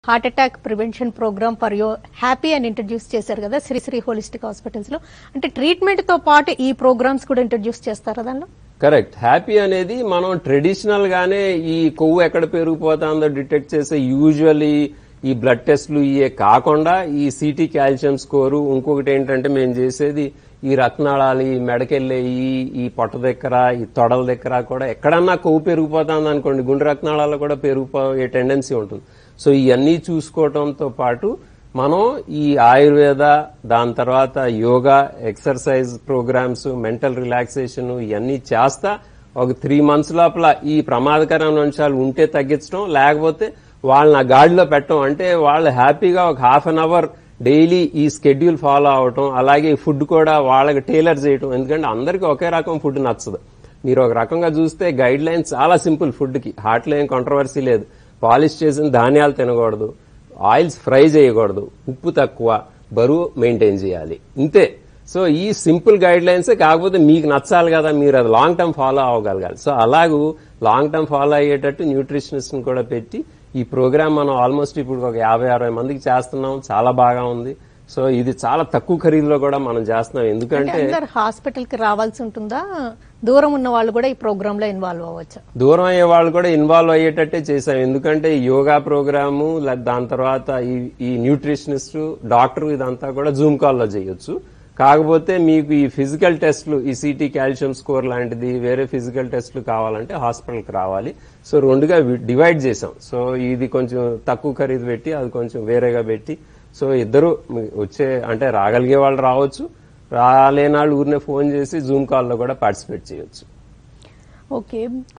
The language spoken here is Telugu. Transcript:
heart attack prevention programme for యో హ్యాపీ అని ఇంట్రడ్యూస్ చేశారు కదా శ్రీశ్రీ హోలిస్టిక్ హాస్పిటల్స్ లో అంటే ట్రీట్మెంట్ తో పాటు ఈ ప్రోగ్రామ్స్ కూడా ఇంట్రడ్యూస్ చేస్తారా దానిలో కరెక్ట్ హ్యాపీ అనేది మనం ట్రెడిషనల్ గానే ఈ కొవ్వు ఎక్కడ పెరిగిపోతుందో డిటెక్ట్ చేసే యూజువల్లీ ఈ బ్లడ్ టెస్ట్లు ఇవే కాకుండా ఈ సిటీ కాల్షియం స్కోరు ఇంకొకటి ఏంటంటే మేము చేసేది ఈ రక్తనాళాలు ఈ మెడకెళ్ళే ఈ ఈ పొట్ట దగ్గర ఈ తొడల దగ్గర కూడా ఎక్కడన్నా కొవ్వు పెరిగిపోతుంది అనుకోండి గుండె రక్తనాళాలు కూడా పెరిగిపోయే టెండెన్సీ ఉంటుంది సో ఇవన్నీ చూసుకోవడంతో పాటు మనం ఈ ఆయుర్వేద దాని తర్వాత yoga exercise programs mental relaxation ఇవన్నీ చేస్తా ఒక త్రీ మంత్స్ లోపల ఈ ప్రమాదకరమైన అంశాలు ఉంటే తగ్గించడం లేకపోతే వాళ్ళని ఆ గాడిలో పెట్టడం అంటే వాళ్ళు హ్యాపీగా ఒక హాఫ్ అన్ అవర్ డైలీ ఈ స్కెడ్యూల్ ఫాలో అవటం అలాగే ఫుడ్ కూడా వాళ్ళకి టైలర్ చేయటం ఎందుకంటే అందరికీ ఒకే రకం ఫుడ్ నచ్చదు మీరు ఒక రకంగా చూస్తే గైడ్ లైన్ చాలా సింపుల్ ఫుడ్ కి హార్ట్లో ఏం కాంట్రవర్సీ లేదు పాలిష్ చేసిన ధాన్యాలు తినకూడదు ఆయిల్స్ ఫ్రై చేయకూడదు ఉప్పు తక్కువ బరువు మెయింటైన్ చేయాలి ఇంతే సో ఈ సింపుల్ గైడ్ లైన్స్ కాకపోతే మీకు నచ్చాలి కదా మీరు అది లాంగ్ టర్మ్ ఫాలో అవ్వగలగాలి సో అలాగూ లాంగ్ టర్మ్ ఫాలో అయ్యేటట్టు న్యూట్రిషనిస్ట్ కూడా పెట్టి ఈ ప్రోగ్రామ్ మనం ఆల్మోస్ట్ ఇప్పుడు ఒక యాభై అరవై మందికి చేస్తున్నాం చాలా బాగా ఉంది సో ఇది చాలా తక్కువ ఖరీదులో కూడా మనం చేస్తున్నాం అంటే ఎందుకంటే అందరు హాస్పిటల్ కి రావాల్సి ఉంటుందా దూరం ఉన్న వాళ్ళు కూడా ఈ ప్రోగ్రామ్ లో ఇన్వాల్వ్ అవ్వచ్చా దూరం అయ్యే వాళ్ళు కూడా ఇన్వాల్వ్ అయ్యేటట్టే చేశాం ఎందుకంటే ఈ యోగా ప్రోగ్రాము లైక్ దాని తర్వాత ఈ ఈ న్యూట్రిషనిస్ట్ డాక్టర్ ఇదంతా కూడా జూమ్ కాల్లో చేయొచ్చు కాకపోతే మీకు ఈ ఫిజికల్ టెస్ట్లు ఈ సిటీ కాల్షియం స్కోర్ లాంటిది వేరే ఫిజికల్ టెస్ట్లు కావాలంటే హాస్పిటల్కి రావాలి సో రెండుగా డివైడ్ చేసాం సో ఇది కొంచెం తక్కువ ఖరీదు పెట్టి అది కొంచెం వేరేగా పెట్టి సో ఇద్దరు వచ్చే అంటే రాగలిగే వాళ్ళు రావచ్చు రాలేని వాళ్ళు ఊరినే ఫోన్ చేసి జూమ్ కాల్లో కూడా పార్టిసిపేట్ చేయొచ్చు ఓకే